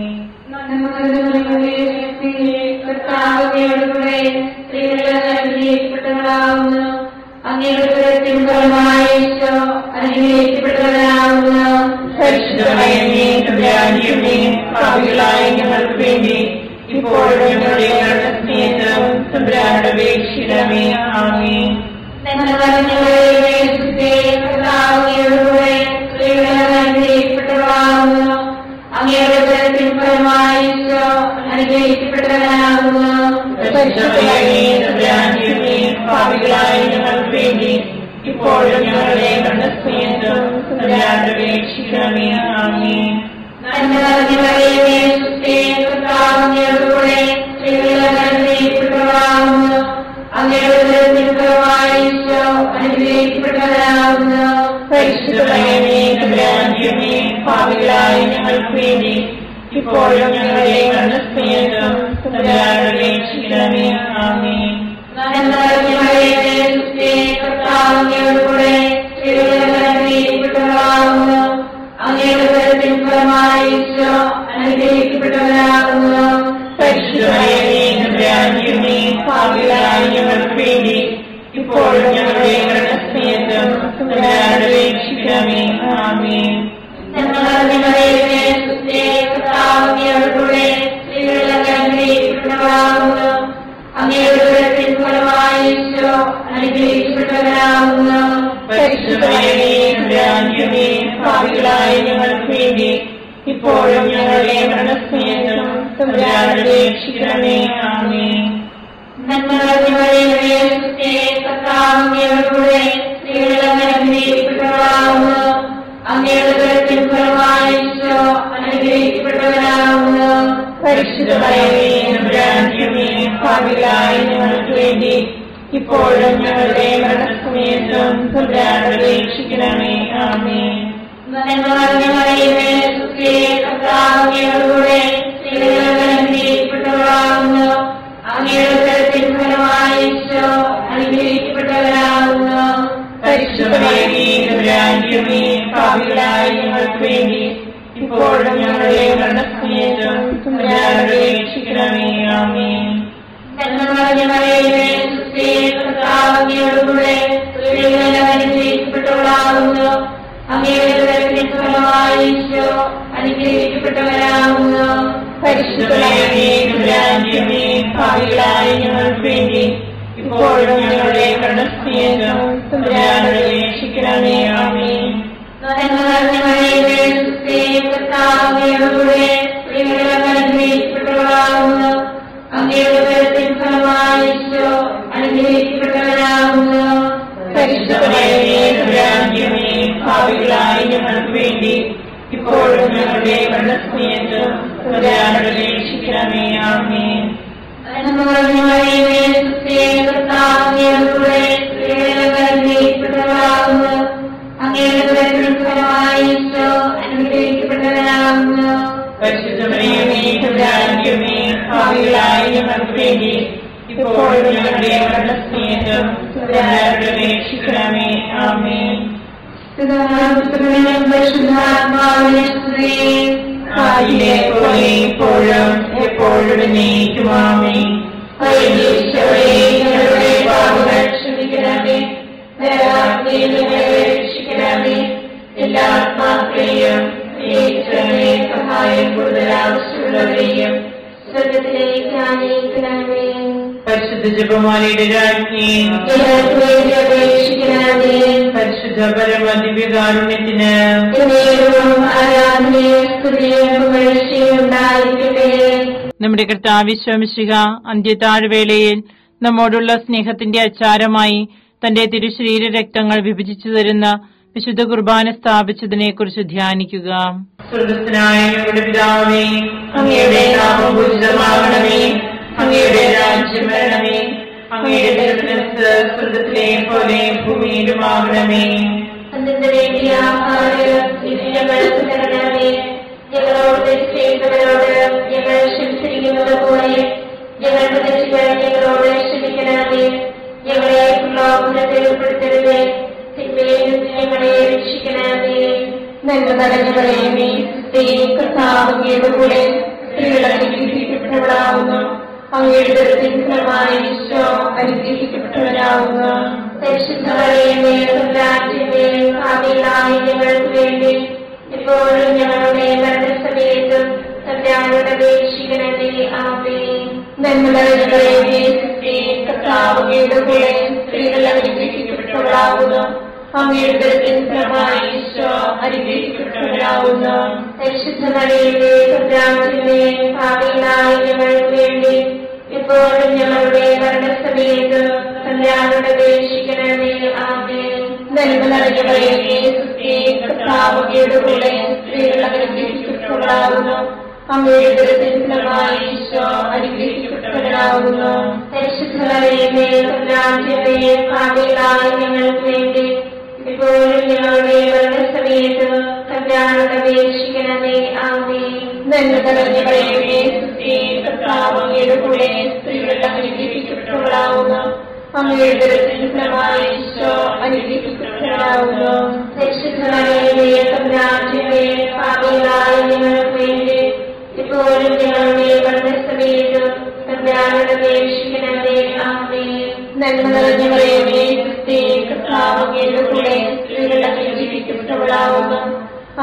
കർത്താവിനോടുകൂടെ സ്ത്രീകളെ അനുഗ്രഹിക്കപ്പെട്ടവളാവുന്നു അങ്ങയുടെ പുരത്തിൻ ഫലമായി ഈശോ അനുഗ്രഹിക്കപ്പെട്ടവരാവുന്നു പരിശുദ്ധമയമേ രാജ്യമേ ഭാവികളായ ഞങ്ങൾക്ക് വേണ്ടി ഇപ്പോഴും ഞങ്ങളുടെ മരണസമയത്ത് സംബ്രാനുടെ അപേക്ഷിക്കണമേ ആമേ കർത്താവിനോടുകൂടെ സ്ത്രീകളെ അനുഗ്രഹിക്കപ്പെട്ടവളാവുന്നു അങ്ങയുടെ പുരത്തിൻ ഫലമായി ഈശോ അനുഗ്രഹിക്കപ്പെട്ടവരാവുന്നു പരിശുദ്ധമയമേ രാജ്യമേ ഭാവികളായ ഞങ്ങൾക്ക് വേണ്ടി ഇപ്പോഴും ഞങ്ങളുടെ മരണസമയത്ത് സംബ്രാനുടെ അപേക്ഷിക്കണമേ ആമേ കർത്താവിനോടുകൂടെ സ്ത്രീകളെ അനുഗ്രഹിക്കപ്പെട്ടവളാവുന്നു അങ്ങയുടെ പുരത്തിൻ ഫലമായി ഈശോ അനുഗ്രഹിക്കപ്പെട്ടവരാവുന്നു പരിശുദ്ധമയമേ രാജ്യമേ ഭാവികളായ ഞങ്ങൾക്ക് വേണ്ടി ഇപ്പോഴും ഞങ്ങളുടെ മരണസമയത്ത് സംബ്രാനുടെ അപേക്ഷിക്കണമേ ആമേ കർത്താവിനോടുകൂടെ സ്ത്രീകളെ അനുഗ്രഹിക്കപ്പെട്ടവളാവുന്നു അങ്ങയുടെ പുരത്തിൻ ഫലമായി ഈശോ അനുഗ്രഹിക്കപ്പെട്ടവരാകുന്നു ഇപ്പോഴും ഞങ്ങളുടെ മരണസമയത്തും തമ്പുരാനോട് അപേക്ഷിക്കണമേ ആമേൻ പരിശുദ്ധമേ ഭാവികളായ ഞങ്ങൾക്ക് വേണ്ടി ഇപ്പോഴും ഞങ്ങളുടെ മരണസമയത്തും തമ്പുരാനോട് അപേക്ഷിക്കണമേ ആമേൻ അനുഗ്രഹിക്കപ്പെട്ടവരാകുന്നു പരിശുദ്ധമേ തമ്പുരാന്റെമേ ഭാവികളായ ഞങ്ങൾക്ക് വേണ്ടി ഇപ്പോഴും ഞങ്ങളുടെ മരണസമയത്തും തമ്പുരാനോട് അപേക്ഷിക്കണമേ ആമേൻ പരിശുദ്ധമേ തമ്പുരാന്റെമേ ഭാവികളായ ഞങ്ങൾക്ക് വേണ്ടി ഇപ്പോഴും ഞങ്ങളുടെ മരണസമയത്തും തമ്പുരാനോട് അപേക്ഷിക്കണമേ ആമേൻ അനുഗ്രഹിക്കപ്പെട്ടവരാകുന്നു പരിശുദ്ധമേ തമ്പുരാന്റെമേ ഭാവികളായ ഞങ്ങൾക്ക് വേണ്ടി ഇപ്പോഴും ഞങ്ങളുടെ മരണസമയത്തും തമ്പുരാനോട് അപേക്ഷിക്കണമേ ആമേൻ അനുഗ്രഹിക്കപ്പെട്ടവരാകുന്നു പരിശുദ്ധമേ തമ്പുരാന്റെമേ ഭാവികളായ ഞങ്ങൾക്ക് വേണ്ടി ഇപ്പോഴും ഞങ്ങളുടെ മരണസമയത്തും തമ്പുരാനോട് അപേക്ഷിക്കണമേ ആമേൻ അനുഗ്രഹിക്കപ്പെട്ടവരാകുന്നു പരിശുദ്ധമേ തമ്പുരാന്റെമേ ഭാവികളായ ഞങ്ങൾക്ക് വേണ്ടി ഇപ്പോഴും ഞങ്ങളുടെ മരണസമയത്തും തമ്പുരാനോട് അപേക്ഷിക്കണമേ ആമേൻ ആദിയിലെ പോലെ ഇപ്പോഴും എപ്പോഴും എന്നേക്കുമാമേ ഈശോയെ, ഞങ്ങളുടെ പാപങ്ങൾ ക്ഷമിക്കണമേ നരകാഗ്നിയിൽ നിന്ന് ഞങ്ങളെ രക്ഷിക്കണമേ എല്ലാ ആത്മാക്കളെയും പ്രത്യേകിച്ചവരെ സഹായം കൂടുതൽ ആവശ്യമുള്ളവരെയും സ്വർഗത്തിലേക്ക് ആനയിക്കണമേ പരിശുദ്ധ ജപമാലയുടെ രാജ്ഞി ഞങ്ങൾക്ക് വേണ്ടി അപേക്ഷിക്കണമേ പരിശുദ്ധ പരമദിവ്യകാരുണ്യത്തിന് എന്നേരവും ആരാധനയും സ്തുതിയും പുകഴ്ചയും ഉണ്ടായിരിക്കട്ടെ നമ്മുടെ കർത്താവിശ്വമിശിക അന്ത്യത്താഴ്വേളയിൽ നമ്മോടുള്ള സ്നേഹത്തിന്റെ അച്ചാരമായി തന്റെ തിരുശരീര രക്തങ്ങൾ വിഭജിച്ചു തരുന്ന വിശുദ്ധ കുർബാന സ്ഥാപിച്ചതിനെ കുറിച്ച് ധ്യാനിക്കുക സ്വർഗസ്ഥനായ ഞങ്ങളുടെ പിതാവേ അങ്ങയുടെ നാമം പൂജിതമാകണമേ അങ്ങയുടെ രാജ്യം വരണമേ അങ്ങയുടെ തിരുമനസ് സ്വർഗത്തിലെ പോലെ ഭൂമിയിലുമാകണമേ അതിന്റെ വേണ്ടി ആഹാരം ഇത് ഞങ്ങൾക്ക് തരണമേ ഞങ്ങളോട് തെറ്റ് ചെയ്തവരോട് ഞങ്ങൾ ക്ഷമിച്ചിരിക്കുന്നത് പോലെ ഞങ്ങളുടെ തെറ്റുകൾ ഞങ്ങളോട് ക്ഷമിക്കണമേ ഞങ്ങളെ പ്രലോഭനത്തിൽ ഉൾപ്പെടുത്തരുത് തിന്മയിൽ നിന്ന് ഞങ്ങളെ രക്ഷിക്കണമേ നന്മ നിറഞ്ഞവരെയുമേ കർത്താവുകയുടെ കൂടെ സ്ത്രീകൾ അനുഗ്രഹിക്കപ്പെട്ടവളാവുന്നു അങ്ങയുടെ ദൃത്തിൻ ഫലമായി ഈശോ അനുഗ്രഹിക്കപ്പെട്ടവരാവുന്നു പരിശുദ്ധമറിയമേ രാജ്യമേ ഭാവിയിലായ ഞങ്ങൾക്ക് വേണ്ടി ഇപ്പോഴും ഞങ്ങളുടെ മരണസമയത്തും സത്യാങ്ങളുടെ അപേക്ഷിക്കണമേ ആമേ നന്മകളെ കർത്താവുകയുടെ കൂടെ സ്ത്രീകൾ അനുഗ്രഹിക്കപ്പെട്ടവരാകുന്നു അങ്ങയുടെ ദൃത്തിൻ ഫലമായി ഈശോ അനുഗ്രഹിക്കപ്പെട്ടവരാകുന്നു പരിശുദ്ധമറിയമേ രാജ്യമേ ഭാവിയിലായ ഞങ്ങൾക്ക് വേണ്ടി ഇപ്പോഴും ഞങ്ങളുടെ മരണസമയത്ത് സന്ധ്യാരുടെ അപേക്ഷിക്കണമേ ആമേ നന്മ നിറഞ്ഞവരെ കർത്താവുകയുടെ കൂടെ സ്ത്രീകൾ അനുഗ്രഹിക്കപ്പെട്ടവരാകുന്നു അമ്മയുടെ ഫലമായി ഈശോ അനുഗ്രഹിക്കപ്പെട്ടവരാകുന്നു പരിശുദ്ധമറിയമേ രാജ്യമേ ഭാവിയിലായ ഞങ്ങൾക്ക് വേണ്ടി ഇപ്പോഴും ഞങ്ങളുടെ മരണസമയത്ത് സന്ധ്യാരുടെ അപേക്ഷിക്കണമേ ആമേ നന്മ നിറഞ്ഞവരെ കർത്താവുകയുടെ കൂടെ സ്ത്രീകൾ അനുഗ്രഹിക്കപ്പെട്ടവരാകുന്നു അമ്മയുടെ ഫലമായി ഈശോ അനുഗ്രഹിക്കപ്പെട്ടവരാകുന്നു പരിശുദ്ധമറിയമേ രാജ്യമേ ഭാവിയിലായ ഞങ്ങൾക്ക് വേണ്ടി ഇപ്പോഴും ഞങ്ങളുടെ മരണസമയത്ത് സന്ധ്യാരുടെ അപേക്ഷിക്കണമേ ആമേ നന്മ നിറഞ്ഞവരെ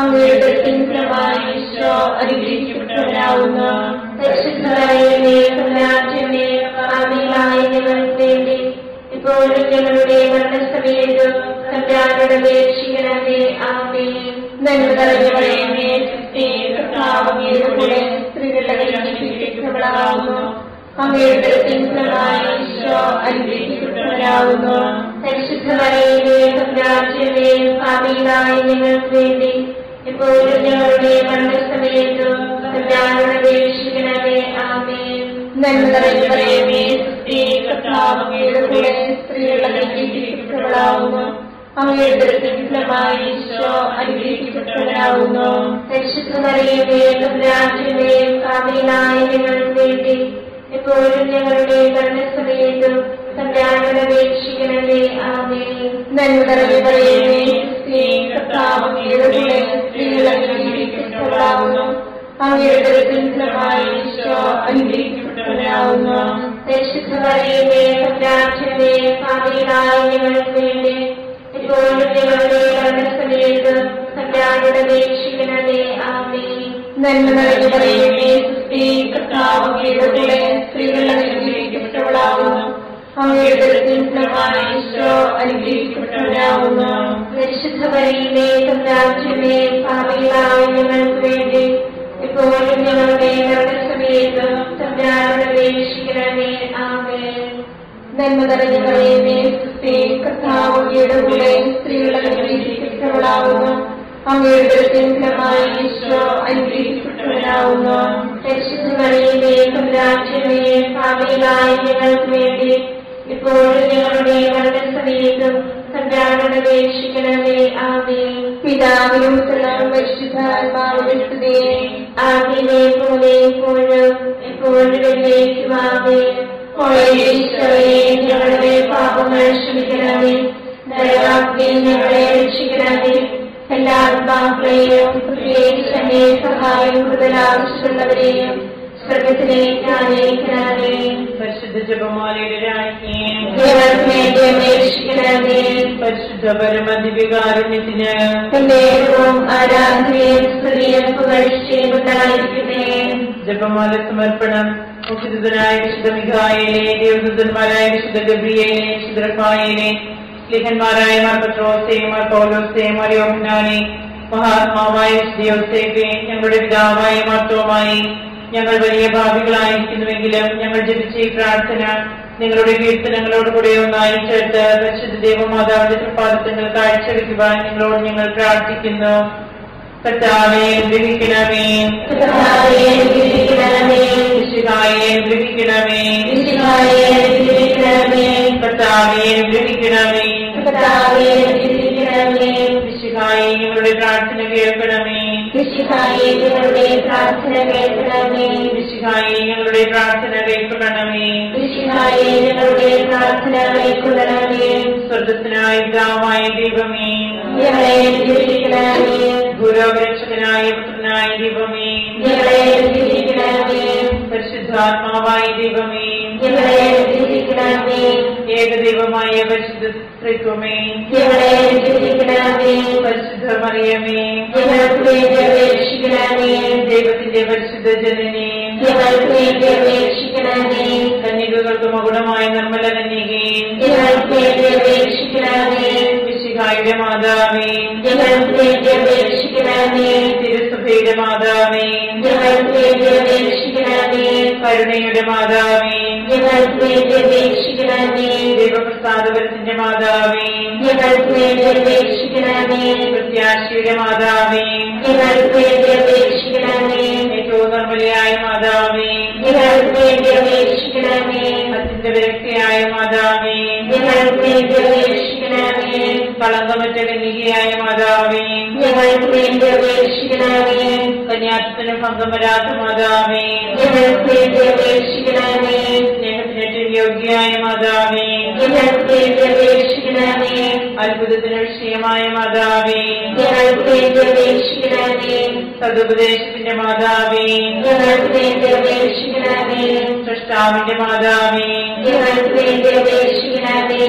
അങ്ങയുടെ തിങ്കളമായ ഈശോ അനുഗ്രഹിക്കപ്പെട്ടവനാവുന്നു പരിശുദ്ധമറിയമേ തമ്പുരാന്റമ്മേ പാപികളായ ഞങ്ങൾക്ക് വേണ്ടി ഇപ്പോഴും ഞങ്ങളുടെ മരണസമയത്തും തമ്പുരാനോട് അപേക്ഷിക്കണമേ ആമേൻ നന്മ നിറഞ്ഞവളേമേ ക്രിസ്തേ കർത്താവങ്ങയുടെ കൂടെ സ്ത്രീകളുടെ അനുഗ്രഹിക്കപ്പെട്ടവളാവുന്നു അങ്ങയുടെ തിങ്കളമായ ഈശോ അനുഗ്രഹിക്കപ്പെട്ടവരാവുന്നു പരിശുദ്ധമറിയമേ തമ്പുരാന്റമ്മേ പാപികളായ ഞങ്ങൾക്ക് വേണ്ടി ഇപ്പോഴും ഞങ്ങളുടെ മരണസമയത്തും തമ്പുരാനോട് അപേക്ഷിക്കണമേ ആമേൻ നന്മ നിറഞ്ഞവളേമേ ക്രിസ്തേ കർത്താവങ്ങയുടെ കൂടെ സ്ത്രീകളുടെ അനുഗ്രഹിക്കപ്പെട്ടവളാവുന്നു അങ്ങയുടെ തിങ്കളമായ ഈശോ അനുഗ്രഹിക്കപ്പെട്ടവരാവുന്നു പരിശുദ്ധമറിയമേ തമ്പുരാന്റമ്മേ പാപികളായ ഞങ്ങൾക്ക് വേണ്ടി എപ്പോഴും ഞങ്ങളുടെ മരണസമയത്തും തമ്പുരാനോട് അപേക്ഷിക്കണമേ ആമേൻ നന്മ നിറഞ്ഞവളേമേ ക്രിസ്തേ കർത്താവങ്ങയുടെ കൂടെ സ്ത്രീകൾ അനുഗ്രഹിക്കപ്പെട്ടവളാവുന്നു അങ്ങയുടെ തിങ്കളമായ ഈശോ അനുഗ്രഹിക്കപ്പെട്ടവരാവുന്നു പരിശുദ്ധമറിയമേ തമ്പുരാന്റമ്മേ പാപികളായ ഞങ്ങൾക്ക് വേണ്ടി ഇപ്പോഴും ഞങ്ങളുടെ മരണസമയത്തും തമ്പുരാനോട് അപേക്ഷിക്കണമേ ആമേൻ നന്മ നിറഞ്ഞവളേമേ ക്രിസ്തേ കർത്താവങ്ങയുടെ കൂടെ സ്ത്രീകൾ അനുഗ്രഹിക്കപ്പെട്ടവളാവുന്നു അങ്ങയുടെ തിങ്കളമായ ഈശോ അനുഗ്രഹിക്കപ്പെട്ടവരാവുന്നു പരിശുദ്ധമറിയമേ തമ്പുരാന്റമ്മേ പാപികളായ ഞങ്ങൾക്ക് വേണ്ടി ഇപ്പോഴും ഞങ്ങളുടെ മരണസമയത്തും തമ്പുരാനോട് അപേക്ഷിക്കണമേ ആമേൻ നന്മ നിറഞ്ഞ പറയുന്നേ ക്രിസ്തേ കർത്താവങ്ങയുടെ കൂടെ സ്ത്രീകൾ അനുഗ്രഹിക്കപ്പെട്ടവളാവുന്നു അങ്ങയുടെ തിങ്കളമായ ഈശോ അനുഗ്രഹിക്കപ്പെട്ടവരാവുന്നു പരിശുദ്ധ മറിയമേ തമ്പുരാജ്യമേ ഭാവിയിലായ ഞങ്ങൾക്ക് വേണ്ടി ഇപ്പോഴും ഞങ്ങളുടെ മരണസമയത്തും തമ്പുരാനോട് അപേക്ഷിക്കണമേ ആമേ പിതാവിനും പുത്രനും പരിശുദ്ധാത്മാവിനും സ്തുതിയെ ആദ്യമേ പോലെ എപ്പോഴും എപ്പോഴും എന്നേക്കുമാമേ ഈശോയെ ഞങ്ങളുടെ പാപങ്ങൾ ക്ഷമിക്കണമേ ദയവാക്കി ഞങ്ങളെ രക്ഷിക്കണമേ എല്ലാ ആത്മാക്കളെയും പ്രത്യേകിച്ച് എന്നെ സഹായം കൂടുതൽ ആവശ്യമുള്ളവരെയും സ്വർഗത്തിലേക്ക് അനയിക്കണമേ പരിശുദ്ധ ജപമാലയുടെ രാജ്ഞിയും ഞങ്ങൾക്ക് വേണ്ടി അപേക്ഷിക്കണമേ പരിശുദ്ധ പരമദിവികാരുണ്യത്തിന് എന്നേരവും ആരാധനയും സ്ത്രീയും പുകഴ്ചയും ഉണ്ടായിരിക്കട്ടെ ജപമാല സമർപ്പണം മുഖിതനായ വിശുദ്ധ മിഖായേലെ ദേവദൂതന്മാരായ വിശുദ്ധ ഗബ്രിയേലെ വിശുദ്ധ റഫായേലെ ലിഖന്മാരായ മാർ പത്രോസേ മാർ പൗലോസേ മാർ യോഹന്നാനെ മഹാത്മാവായ വിശുദ്ധ യോസേഫെ ഞങ്ങളുടെ പിതാവായ മാർത്തോമായി ഞങ്ങൾ വലിയ ഭാവികളായിരിക്കുന്നുവെങ്കിലും ഞങ്ങൾ ജപിച്ച ഈ പ്രാർത്ഥന നിങ്ങളുടെ കീർത്തനങ്ങളോടുകൂടെ ഒന്നായി ചേർത്ത് പരിശുദ്ധ ദേവമാതാവിന്റെ തൃപ്പാദത്തങ്ങൾ കാഴ്ചവെക്കുവാൻ നിങ്ങളോട് ഞങ്ങൾ പ്രാർത്ഥിക്കുന്നു കർത്താവെ അനുഗ്രഹിക്കണമേ കർത്താവേ, അനുഗ്രഹിക്കണമേ. വിശുദ്ധായെ അനുഗ്രഹിക്കണമേ വിശുദ്ധായേ, അനുഗ്രഹിക്കണമേ. കർത്താവെ അനുഗ്രഹിക്കണമേ കർത്താവേ, അനുഗ്രഹിക്കണമേ. വിശുദ്ധായി ഞങ്ങളുടെ പ്രാർത്ഥന കേൾക്കണമേ വിശുദ്ധായേ, ഞങ്ങളുടെ പ്രാർത്ഥന കേൾക്കണമേ വിശുദ്ധായി ഞങ്ങളുടെ പ്രാർത്ഥന കേൾക്കണമേ വിശുദ്ധായേ, ഞങ്ങളുടെ പ്രാർത്ഥന കൈക്കൊള്ളണമേ സ്വർഗത്തിനായ പിതാവായ ദൈവമേ ഞങ്ങളെ അനുഗ്രഹിക്കണമേ ഗുരുരക്ഷകനായ പുത്രനായ ദൈവമേ ഞങ്ങളെ അനുഗ്രഹിക്കണമേ പരിശുദ്ധാത്മാവായ ദൈവമേ ഞങ്ങളെ അനുഗ്രഹിക്കണമേ ഏകദൈവമായ പരിശുദ്ധ സ്ത്രീത്വമേ ഞങ്ങളെ അനുഗ്രഹിക്കണമേ പരിശുദ്ധ മറിയമേ ഞങ്ങൾക്ക് വേണ്ടി അപേക്ഷിക്കണമേ ദൈവത്തിന്റെ പരിശുദ്ധ ജനനേ ഞങ്ങൾക്ക് വേണ്ടി അപേക്ഷിക്കണമേ കന്യകകൾക്ക് മകുടമായ നിർമ്മല കന്യകേ ഞങ്ങൾക്ക് വേണ്ടി അപേക്ഷിക്കണമേ വിശിഖായുടെ മാതാവേ ഞങ്ങൾക്ക് വേണ്ടി അപേക്ഷിക്കണമേ തിരുസഭയുടെ മാതാവേ ഞങ്ങൾക്ക് വേണ്ടി അപേക്ഷിക്കണമേ കരുണയുടെ മാതാവേ ഞങ്ങൾക്ക് വേണ്ടി അപേക്ഷിക്കണമേ ദൈവപ്രസാദപരത്തിന്റെ മാതാവേ ഞങ്ങൾക്ക് വേണ്ടി അപേക്ഷിക്കണമേ പ്രത്യാശയുടെ മാതാവേ ഞങ്ങൾക്ക് വേണ്ടി അപേക്ഷിക്കണമേ ഏറ്റവും നിർമ്മലയായ മാതാവേ ഞങ്ങൾക്ക് വേണ്ടി അപേക്ഷിക്കണമേ അത്യന്ത വിരക്തിയായ മാതാവേ ഞങ്ങൾക്ക് വേണ്ടി അപേക്ഷിക്കണമേ കളങ്കമറ്റ കന്യകയായ മാതാവേ ഞങ്ങൾക്ക് വേണ്ടി അപേക്ഷിക്കണമേ കന്യാസത്തിന് ഭംഗം വരാത്ത മാതാവേ ഞങ്ങൾക്ക് വേണ്ടി അപേക്ഷിക്കണമേ സ്നേഹത്തിന് യോഗ്യയായ മാതാവേ ഞങ്ങൾക്ക് വേണ്ടി അപേക്ഷിക്കണമേ അത്ഭുതത്തിന് വിഷയമായ മാതാവേ ഞങ്ങൾക്ക് വേണ്ടി അപേക്ഷിക്കണമേ സതുപദേശത്തിന്റെ മാതാവേ ഞങ്ങൾക്ക് വേണ്ടി അപേക്ഷിക്കണമേ സൃഷ്ടാവിന്റെ മാതാവേ ഞങ്ങൾക്ക് വേണ്ടി അപേക്ഷിക്കണമേ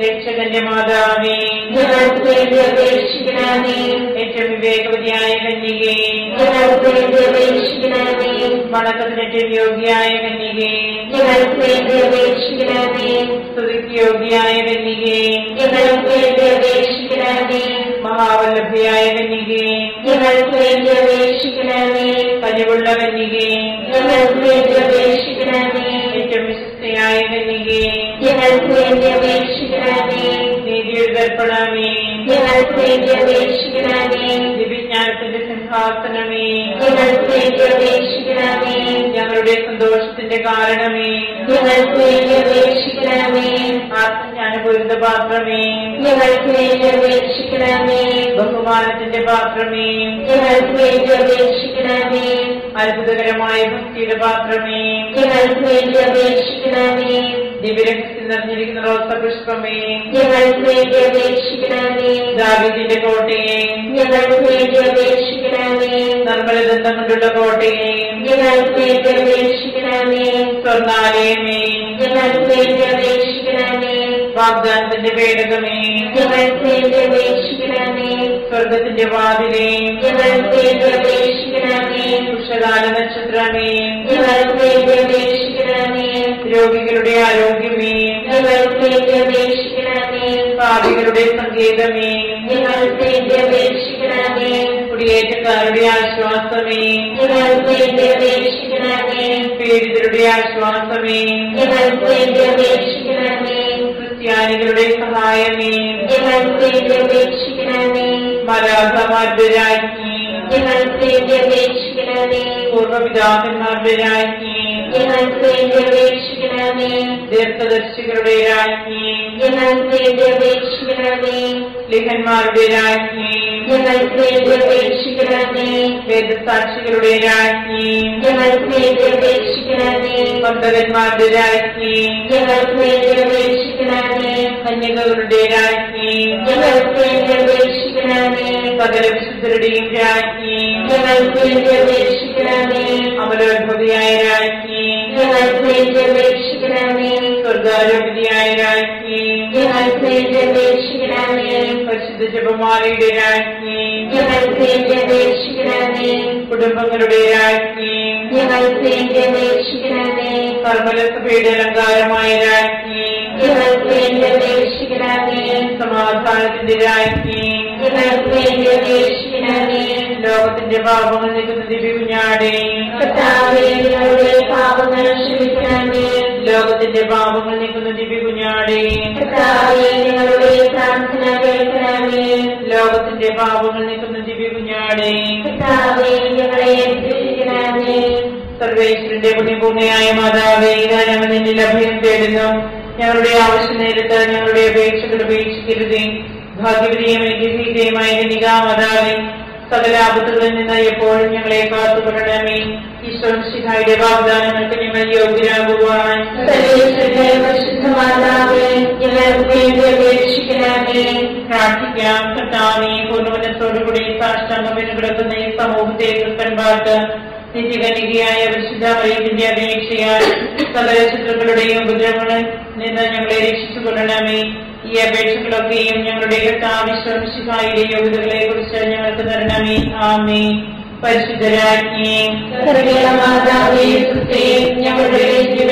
രക്ഷകന്റെ മാതാവേ ഞങ്ങൾക്ക് വേണ്ടി അപേക്ഷിക്കണമേ ഏറ്റവും വിവേകവതിയായ കന്യകേ ഞങ്ങൾക്ക് വേണ്ടി അപേക്ഷിക്കണമേ വണക്കത്തിനേറ്റവും യോഗ്യയായ കന്യകേ ഞങ്ങൾക്ക് വേണ്ടി അപേക്ഷിക്കണമേ സ്തുതിക്ക് യോഗ്യയായ കന്യകേ ഞങ്ങൾക്ക് വേണ്ടി അപേക്ഷിക്കണമേ മഹാവല്ലഭയായ കന്യകേ ഞങ്ങൾക്ക് വേണ്ടി അപേക്ഷിക്കണമേ കനിവുള്ള കന്യകേ ഞങ്ങൾക്ക് വേണ്ടി അപേക്ഷിക്കണമേ ഏറ്റവും വിശ്വസ്തയായ കന്യകേ ഞങ്ങൾക്ക് വേണ്ടി അപേക്ഷിക്കണമേ നീതിയുടെ ദർപ്പണമേ ഞങ്ങൾക്ക് വേണ്ടി അപേക്ഷിക്കണമേ ദിവ്യജ്ഞാനത്തിന്റെ സിംഹാസനമേ ഞങ്ങൾക്ക് വേണ്ടി അപേക്ഷിക്കണമേ ഞങ്ങളുടെ സന്തോഷത്തിന്റെ കാരണമേ ഞങ്ങൾക്ക് വേണ്ടി അപേക്ഷിക്കണമേ ആത്മജ്ഞാനപൂരിത പാത്രമേ ഞങ്ങൾക്ക് വേണ്ടി അപേക്ഷിക്കണമേ ബഹുമാനത്തിന്റെ പാത്രമേ ഞങ്ങൾക്ക് വേണ്ടി അപേക്ഷിക്കണമേ അത്ഭുതകരമായ ഭക്തിയുടെ പാത്രമേ ഞങ്ങൾക്ക് വേണ്ടി അപേക്ഷിക്കണമേ ദിവ്യരഹസ്യം നിറഞ്ഞിരിക്കുന്ന റോസപുഷ്പമേ ഞങ്ങൾക്ക് വേണ്ടി അപേക്ഷിക്കണമേ ദാവിദിന്റെ കോട്ടയെ ഞങ്ങൾക്ക് വേണ്ടി അപേക്ഷിക്കണമേ നിർമ്മല ദന്തം കൊണ്ടുള്ള കോട്ടയെ ഞങ്ങൾക്ക് വേണ്ടി അപേക്ഷിക്കണമേ സ്വർണാലയമേ ഞങ്ങൾക്ക് വേണ്ടി അപേക്ഷിക്കണമേ വാഗ്ദാനത്തിന്റെ പേടകമേ ഞങ്ങൾക്ക് വേണ്ടി അപേക്ഷിക്കണമേ സ്വർഗത്തിന്റെ വാതിലേ ഞങ്ങൾക്ക് വേണ്ടി അപേക്ഷിക്കണമേ ഉഷകാല നക്ഷത്രമേ ഞങ്ങൾക്ക് വേണ്ടി അപേക്ഷിക്കണമേ രോഗികളുടെ ആരോഗ്യമേ ഞങ്ങൾക്ക് വേണ്ടി അപേക്ഷിക്കണമേ പാപികളുടെ സങ്കേതമേ ഞങ്ങൾക്ക് വേണ്ടി അപേക്ഷിക്കണമേ കുടിയേറ്റക്കാരുടെ ആശ്വാസമേ ഞങ്ങൾക്ക് വേണ്ടി അപേക്ഷിക്കണമേ പീഡിതരുടെ ആശ്വാസമേ ഞങ്ങൾക്ക് വേണ്ടി അപേക്ഷിക്കണമേ ക്രിസ്ത്യാനികളുടെ സഹായമേ ഞങ്ങൾക്ക് വേണ്ടി അപേക്ഷിക്കണമേ മരാധമാരുടെ രാജ്ഞി ഞങ്ങൾക്ക് വേണ്ടി അപേക്ഷിക്കണമേ പൂർവപിതാക്കന്മാരുടെ രാജ്ഞി ഞങ്ങൾക്ക് വേണ്ടി അപേക്ഷിക്കണമേ ദീർഘദർശികളുടെ രാജ്ഞി ഞങ്ങൾക്ക് വേണ്ടി അപേക്ഷിക്കണമേ ലിഹന്മാരുടെ രാജ്ഞി ഞങ്ങൾക്ക് വേണ്ടി അപേക്ഷിക്കണമേ വേദസാക്ഷികളുടെ രാജ്ഞി ഞങ്ങൾക്ക് വേണ്ടി അപേക്ഷിക്കണമേ ഭക്തന്മാരുടെ രാജ്ഞി ഞങ്ങൾക്ക് വേണ്ടി അപേക്ഷിക്കണമേ കന്യകകളുടെ രാജ്ഞി ഞങ്ങൾക്ക് വേണ്ടി അപേക്ഷിക്കണമേ സകല വിശുദ്ധരുടെയും രാജ്ഞി ഞങ്ങൾക്ക് വേണ്ടി അപേക്ഷിക്കണമേ അമലോത്ഭവിയായ രാജ്ഞി ഞങ്ങൾക്ക് വേണ്ടി അപേക്ഷിക്കണമേ സ്വർഗാരോഗ്യയായ രാജ്ഞി ഞങ്ങൾക്ക് വേണ്ടി അപേക്ഷിക്കണമേ പരിശുദ്ധ ജപമാലയുടെ രാജ്ഞി ഞങ്ങൾക്ക് വേണ്ടി അപേക്ഷിക്കണമേ കുടുംബങ്ങളുടെ രാജ്ഞി ഞങ്ങൾക്ക് വേണ്ടി അപേക്ഷിക്കണമേ കർമ്മലസഭയുടെ അലങ്കാരമായ രാജ്ഞി ഞങ്ങൾക്ക് വേണ്ടി അപേക്ഷിക്കണമേ സമാധാനത്തിന്റെ രാജ്ഞി ഞങ്ങൾക്ക് വേണ്ടി അപേക്ഷിക്കണമേ ലോകത്തിന്റെ പാപങ്ങൾ നിൽക്കുന്ന ദിവ്യുഞ്ഞാടേ കർത്താവേ ഞങ്ങളുടെ പാപങ്ങൾ ക്ഷമിക്കണമേ ലോകത്തിന്റെ പാപങ്ങൾ നീക്കുന്ന ദിവ്യ കുഞ്ഞാടേ കർത്താവേ ഞങ്ങളുടെ പ്രാർത്ഥന കേൾക്കണമേ ലോകത്തിന്റെ പാപങ്ങൾ നീക്കുന്ന ദിവ്യ കുഞ്ഞാടേ കർത്താവേ ഞങ്ങളെ രക്ഷിക്കണമേ സർവേശ്വരന്റെ പുണ്യപൂർണ്ണയായ മാതാവേ ഇതാ ഞങ്ങൾ നിന്നിൽ അഭയം തേടുന്നു ഞങ്ങളുടെ ആവശ്യ നേരത്ത് ഞങ്ങളുടെ അപേക്ഷകൾ ഉപേക്ഷിക്കരുതേ ഭാഗ്യവതിയും അനുഗ്രഹീതയുമായ കനികാ മാതാവേ സകല ആപത്തുകളിൽ നിന്ന് എപ്പോഴും ഞങ്ങളെ കാത്തുകൊള്ളണമേ ഈശ്വരയുടെ വാഗ്ദാനങ്ങൾക്ക് ഞങ്ങൾ യോഗ്യരാകുവാൻ സർവേശ്വരന്റെ പരിശുദ്ധമാതാവേ ഞങ്ങൾക്ക് വേണ്ടി അപേക്ഷിക്കണമേ പ്രാർത്ഥിക്കാം കർത്താവെ പൂർണ്ണമനത്തോടുകൂടി സാഷ്ടാംഗം കിടക്കുന്ന ഈ സമൂഹത്തെ കൃപ്പൻപാട്ട് നിത്യകനികയായ പരിശുദ്ധ മറിയത്തിന്റെ അപേക്ഷയാൽ സകല ശത്രുക്കളുടെയും ഉപദ്രവങ്ങളിൽ നിന്ന് ഞങ്ങളെ രക്ഷിച്ചു കൊള്ളണമേ ഈ അപേക്ഷകളൊക്കെയും ഞങ്ങളുടെ കർത്താവിശ്വസിഹായുടെ യോഗ്യതകളെ കുറിച്ച് ഞങ്ങൾക്ക് തരണമേ ആമേ പരിശുദ്ധരാജ്ഞേ സർവേള മാതാവേ സുസ്ഥേ ഞങ്ങളുടെ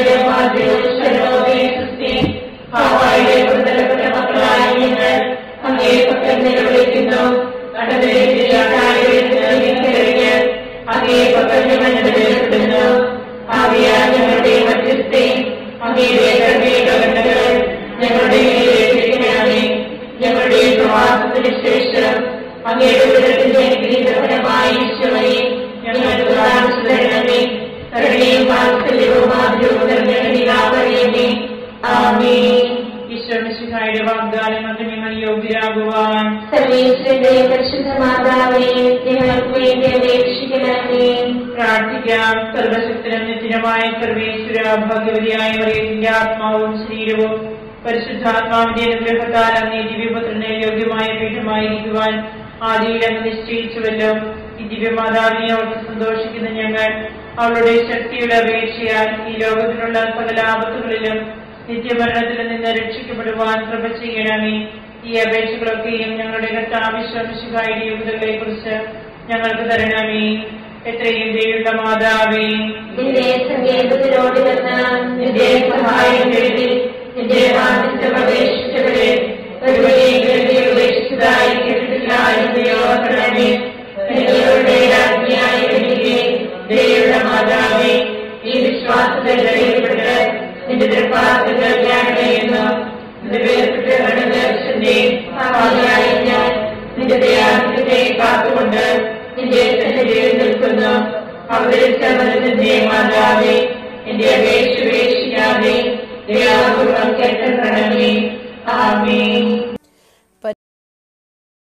ജീവിതമാതൃശ്വരോവേ സുസ്ഥേ ഹവായുടെ പുറത്തലപ്പെട്ട മക്കളായ ഞങ്ങൾ അങ്ങേ പക്കൽ വിളിക്കുന്നു അങ്ങേ പക്കൽ ഞങ്ങൾ നിലവിളിക്കുന്നു ആവിയാ ഞങ്ങളുടെ മധ്യസ്ഥേ അങ്ങയുടെ കർമ്മീകരണങ്ങൾ ഞങ്ങളുടെ മേലേൽപ്പിക്കണമേ ഞങ്ങളുടെ പ്രവാസത്തിന് ശേഷം അങ്ങയുടെ വിടത്തിന്റെ അനുഗ്രഹീതഫലമായ ഈശോയെ ഞങ്ങൾക്ക് കാണിച്ചു തരണമേ കരുണയും വാത്സല്യവും മാതൃവും നിറഞ്ഞ ആമേ ഈശ്വരയുടെ വാഗ്ദാനങ്ങൾക്ക് ഞങ്ങൾ യോഗ്യരാകുവാൻ സർവേശ്വരന്റെ പരിശുദ്ധ മാതാവേ ഞങ്ങൾക്ക് വേണ്ടി അപേക്ഷിക്കണമേ പ്രാർത്ഥിക്കാം സർവശക്തനും നിത്യനുമായ സർവേശ്വര ഭാഗ്യവതിയായ മറിയത്തിന്റെ ആത്മാവും ശരീരവും പരിശുദ്ധാത്മാവിന്റെ അനുഗ്രഹത്താൽ അങ്ങേ ദിവ്യപുത്രനെ യോഗ്യമായ പീഠമായിരിക്കുവാൻ ആദിയിൽ അങ്ങ് നിശ്ചയിച്ചുവല്ലോ ഈ ദിവ്യമാതാവിനെ ഓർത്ത് സന്തോഷിക്കുന്ന ഞങ്ങൾ അവളുടെ ശക്തിയുടെ അപേക്ഷയാൽ ഈ ലോകത്തിലുള്ള സകല ആപത്തുകളിലും നിത്യമരണത്തിൽ നിന്ന് രക്ഷിക്കപ്പെടുവാൻ കൃപ ചെയ്യണമേ ഈ അപേക്ഷകളൊക്കെയും ഞങ്ങളുടെ കർത്താവിശ്വമിശുകായുടെ യോഗ്യതകളെ കുറിച്ച് ഞങ്ങൾക്ക് തരണമേ എത്രയും ദയുള്ള മാതാവേ നിന്റെ സങ്കേതത്തിലോട് വന്ന് നിന്റെ സഹായം തേടി നിന്റെ മാധ്യസ്ഥം അപേക്ഷിച്ചവരെ ഒരുവരെയും ഉപേക്ഷിച്ചതായി കേട്ടിട്ടില്ല എന്ന് ഓർക്കണമേ നിങ്ങളുടെ രാജ്ഞിയായി വരികയും ദയുള്ള മാതാവേ ഈ വിശ്വാസത്തിൽ ധൈര്യപ്പെട്ട് നിന്റെ തൃപ്പാസങ്ങൾ ഞാനടയുന്നു നിന്റെ വേർപെട്ട് കടന്നേ പാതിയായി ഞാൻ നിന്റെ ദയാനത്തെ കാത്തുകൊണ്ട് നിന്റെ സന്നിധിയിൽ നിൽക്കുന്നു അവതരിച്ച മരുന്നിന്റെ മാതാവേ എന്റെ അപേക്ഷ ഉപേക്ഷിക്കാതെ ദയാപൂർവം കേട്ടണമേ ആമേൻ